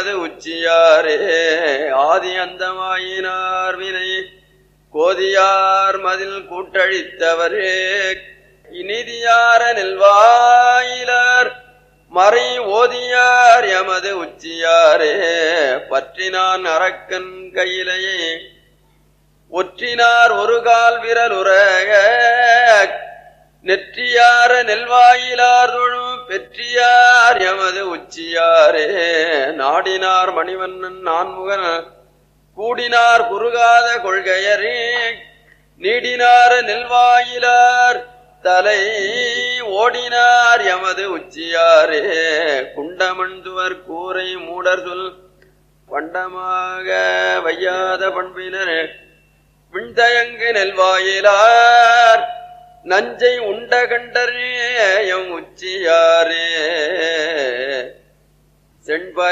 எமது உச்சியாரே ஆதி அந்தமாயினார் வினை கோதியார் மதில் கூட்டழித்தவரே இனிதியார நெல்வாயிலார் மறை ஓதியார் எமது உச்சியாரே பற்றினான் அரக்கன் கையிலேயே ஒற்றினார் ஒரு கால் விரலுரக நெற்றியார நெல்வாயிலார் தொழும் பெற்றியார் எமது உச்சியாரே நாடினார் மணிவண்ணன் நான்முகன் கூடினார் குறுகாத கொள்கையரே நீடினார நெல்வாயிலார் தலை ஓடினார் எமது உச்சியாரே குண்டமண்துவர் கூரை மூடர் சொல் பண்டமாக வையாத பண்பினர் விண்தயங்கு நெல்வாயிலார் நஞ்சை உண்ட கண்டரே எம் உச்சியாரே செண்ப